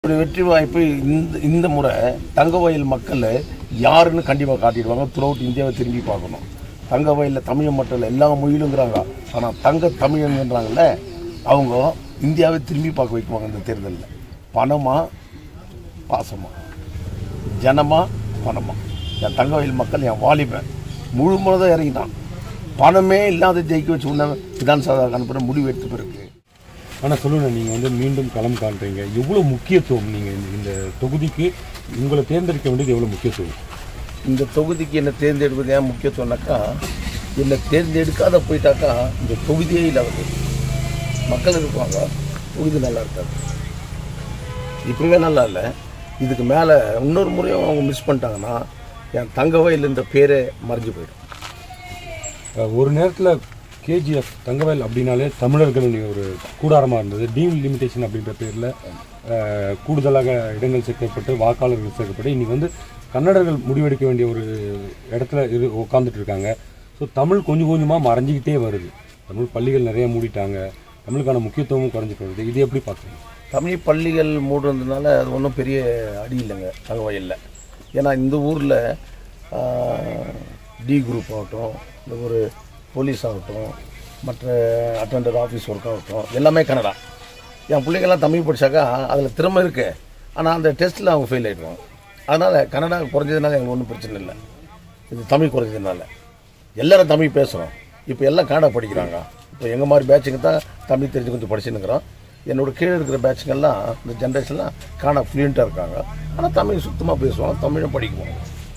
ஒரு வெற்றி வாய்ப்பு இந்த இந்த முறை தங்கவயல் மக்கள் யாருன்னு கண்டிப்பாக காட்டிடுவாங்க த்ரூ அவுட் இந்தியாவை திரும்பி பார்க்கணும் தங்கவயலில் தமிழ் மட்டும் இல்லை எல்லா மொழியிலுங்கிறாங்க ஆனால் தங்க தமிழன்றாங்கல்ல அவங்க இந்தியாவை திரும்பி பார்க்க வைக்குவாங்க இந்த தேர்தலில் பணமா பாசமா ஜனமா பணமா என் தங்கவயல் மக்கள் என் வாலிபன் முழு முழுதாக இறங்கிட்டான் பணமே இல்லாத ஜெயிக்க வச்சு உன்ன விதான் சபா அனுப்புகிற முடிவு எடுத்து பிறகு ஆனால் சொல்லுங்க நீங்கள் வந்து மீண்டும் களம் காண்றீங்க எவ்வளோ முக்கியத்துவம் நீங்கள் இந்த- இந்த தொகுதிக்கு உங்களை தேர்ந்தெடுக்க வேண்டியது எவ்வளோ முக்கியத்துவம் இந்த தொகுதிக்கு என்ன தேர்ந்தெடுப்பது ஏன் முக்கியத்துவம்னாக்கா என்னை தேர்ந்தெடுக்காத போயிட்டாக்கா இந்த தொகுதியே இல்லாத மக்கள் இருப்பாங்க தொகுதி நல்லா இருக்காது இப்பவே நல்லா இல்லை இதுக்கு மேலே இன்னொரு முறையும் அவங்க மிஸ் பண்ணிட்டாங்கன்னா என் தங்கவயல் என்ற பேரே மறைஞ்சு போயிடும் அஹ் ஒரு நேரத்தில் கேஜிஎஃப் தங்கவேல் அப்படின்னாலே தமிழர்களின் ஒரு கூடாரமாக இருந்தது டீம் லிமிடேஷன் அப்படின்ற பேரில் கூடுதலாக இடங்கள் சேர்க்கப்பட்டு வாக்காளர்கள் சேர்க்கப்பட்டு இன்னைக்கு வந்து கன்னடர்கள் முடிவெடுக்க வேண்டிய ஒரு இடத்துல இரு உட்காந்துட்டு இருக்காங்க ஸோ தமிழ் கொஞ்சம் கொஞ்சமாக மறைஞ்சிக்கிட்டே வருது தமிழ் பள்ளிகள் நிறைய மூடிட்டாங்க தமிழுக்கான முக்கியத்துவமும் குறைஞ்சிட்டு வருது இது எப்படி பார்க்குறீங்க தமிழ் பள்ளிகள் மூடுறதுனால அது ஒன்றும் பெரிய அடி இல்லைங்க தங்கவயலில் ஏன்னா இந்த ஊரில் டி குரூப் ஆகட்டும் இந்த ஒரு போலீஸ் ஆகட்டும் மற்ற அட்டண்டர் ஆஃபீஸ் ஒர்க் ஆகட்டும் எல்லாமே கன்னடா என் பிள்ளைங்கெல்லாம் தமிழ் படிச்சாக்கா அதில் திறமை இருக்கு ஆனால் அந்த டெஸ்ட்டில் அவங்க ஃபெயில் ஆகிடுவாங்க அதனால் கன்னடா குறைஞ்சதுனால எங்களுக்கு ஒன்றும் பிரச்சனை இல்லை இது தமிழ் குறைஞ்சதுனால எல்லாரும் தமிழ் பேசுகிறோம் இப்போ எல்லாம் கன்னடா படிக்கிறாங்க இப்போ எங்கள் மாதிரி பேட்சுங்க தான் தமிழ் தெரிஞ்சு கொஞ்சம் படிச்சுன்னுக்குறோம் என்னோட கீழே இருக்கிற பேட்சுங்கெல்லாம் இந்த ஜென்ரேஷன்லாம் கன்னடா ஃப்ளூயண்ட்டாக இருக்காங்க ஆனால் தமிழ் சுத்தமாக பேசுவாங்க தமிழும் படிக்குவாங்க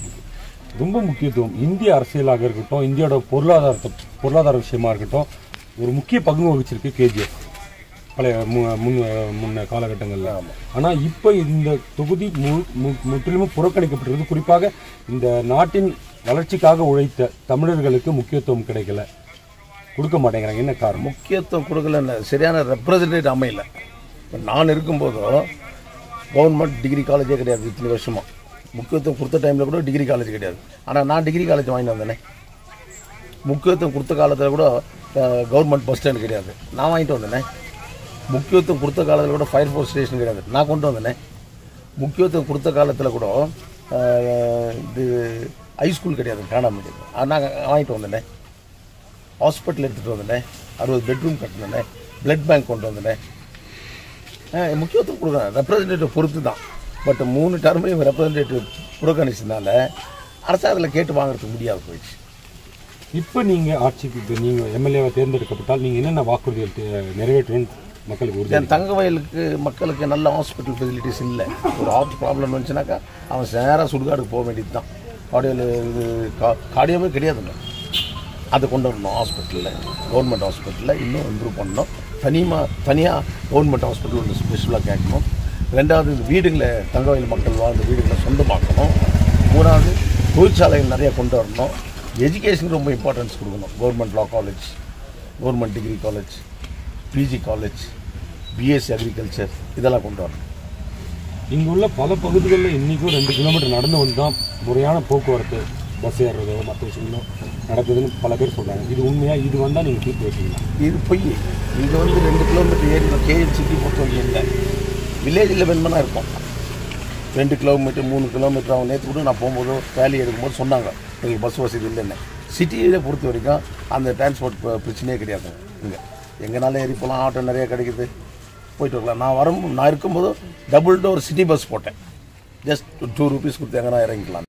ரொம்ப முக்கியத்துவம் இந்திய அரசியலாக இருக்கட்டும் இந்தியாவோட பொருளாதாரத்தை பொருளாதார விஷயமா இருக்கட்டும் ஒரு முக்கிய பங்கு வகிச்சிருக்கு கேஜிஎஃப் பழைய மு- முன் முன்ன காலகட்டங்களில் ஆனால் இப்போ இந்த தொகுதி மு- மு- முற்றிலும் புறக்கணிக்கப்பட்டிருக்கு குறிப்பாக இந்த நாட்டின் வளர்ச்சிக்காக உழைத்த தமிழர்களுக்கு முக்கியத்துவம் கிடைக்கல கொடுக்க மாட்டேங்கிறாங்க என்ன காரணம் முக்கியத்துவம் கொடுக்கலன்னு சரியான ரெப்ரசன்டேட் அமையல இப்போ நான் இருக்கும்போதும் கவர்மெண்ட் டிகிரி காலேஜே கிடையாது இத்தனை வருஷமா முக்கியத்துவம் கொடுத்த டைமில் கூட டிகிரி காலேஜ் கிடையாது ஆனால் நான் டிகிரி காலேஜ் வாங்கிட்டு வந்தேனே முக்கியத்துவம் கொடுத்த காலத்தில் கூட கவர்மெண்ட் பஸ் ஸ்டாண்ட் கிடையாது நான் வாங்கிட்டு வந்தேனே முக்கியத்துவம் கொடுத்த காலத்தில் கூட ஃபயர் ஃபோர்ஸ் ஸ்டேஷன் கிடையாது நான் கொண்டு வந்தேனே முக்கியத்துவம் கொடுத்த காலத்தில் கூட அஹ், இது ஹைஸ்கூல் கிடையாது காணாம அது நான் வாங்கிட்டு வந்தேனே ஹாஸ்பிட்டல் எடுத்துகிட்டு வந்தேன் அறுபது பெட்ரூம் கட்டினேன் பிளட் பேங்க் கொண்டு வந்தேன் முக்கியத்துவம் கொடுக்குறேன் ரெப்ரசன்டேட்டிவ் பொறுத்து தான் பட் மூணு டர்மையும் ரெப்ரசன்டேட்டிவ் புறக்கணிச்சதுனால அரசாங்கத்தில் கேட்டு வாங்குறதுக்கு முடியாது போயிடுச்சு இப்போ நீங்கள் ஆட்சிக்கு இப்போ நீங்கள் எம்எல்ஏவை தேர்ந்தெடுக்கப்பட்டால் நீங்கள் என்னென்ன வாக்குறுதிகள் தே- நிறைவேற்றணும்னு மக்களுக்கு உறுதி என் தங்க வயலுக்கு மக்களுக்கு நல்ல ஹாஸ்பிட்டல் ஃபெசிலிட்டிஸ் இல்லை ஒரு ஹார்ட் ப்ராப்ளம் வந்துச்சுனாக்கா அவன் நேராக சுடுகாடுக்கு போக வேண்டியது தான் கார்டியோவில் இது கா கார்டியோவே கிடையாதுங்க அதை கொண்டு வரணும் ஹாஸ்பிட்டலில் கவர்மெண்ட் ஹாஸ்பிட்டலில் இன்னும் இம்ப்ரூவ் பண்ணணும் தனியாக தனியாக கவர்மெண்ட் ஹாஸ்பிட்டல் ஒன்று ஸ்பெஷலாக கேட்கணும் ரெண்டாவது இந்த வீடுகளை தங்கவயல் மக்கள் வாழ்ந்த வீடுகளை சொந்தமாக்கணும் மூணாவது தொழிற்சாலைகள் நிறைய கொண்டு வரணும் எஜுகேஷனுக்கு ரொம்ப இம்பார்ட்டன்ஸ் கொடுக்கணும் government law college government degree college PG college BSc agriculture இதெல்லாம் கொண்டு வரணும் இங்கே உள்ள பல பகுதிகளில் இன்றைக்கும் ரெண்டு கிலோமீட்டர் நடந்து வந்து தான் முறையான போக்குவரத்து பஸ் ஏறுறதோ மற்ற விஷயங்களோ நடக்குதுன்னு பல பேர் சொல்கிறாங்க இது உண்மையாக இது வந்தால் நீங்கள் தீர்ப்பு வச்சுக்கலாம் இது பொய் இங்கே வந்து ரெண்டு கிலோமீட்டர் ஏறி கேஎல் சிட்டி பொறுத்தவரைக்கும் இல்லை வில்லேஜில் வெண்மனா இருக்கும் ரெண்டு கிலோமீட்டர் மூணு கிலோமீட்டர் அவங்க நேற்று கூட நான் போகும்போது வேலி எடுக்கும்போது சொன்னாங்க எங்களுக்கு பஸ் வசதி இல்லைன்னு சிட்டியில பொறுத்த வரைக்கும் அந்த டிரான்ஸ்போர்ட் பிரச்சனையே கிடையாது இங்கே எங்கனாலும் ஏறி போகலாம் ஆட்டோ நிறைய கிடைக்குது போயிட்டு வரலாம் நான் வரும் நான் இருக்கும்போது டபுள் டோர் சிட்டி பஸ் போட்டேன் ஜஸ்ட் டூ ருபீஸ் கொடுத்து எங்கன்னா இறங்கிக்கலாம்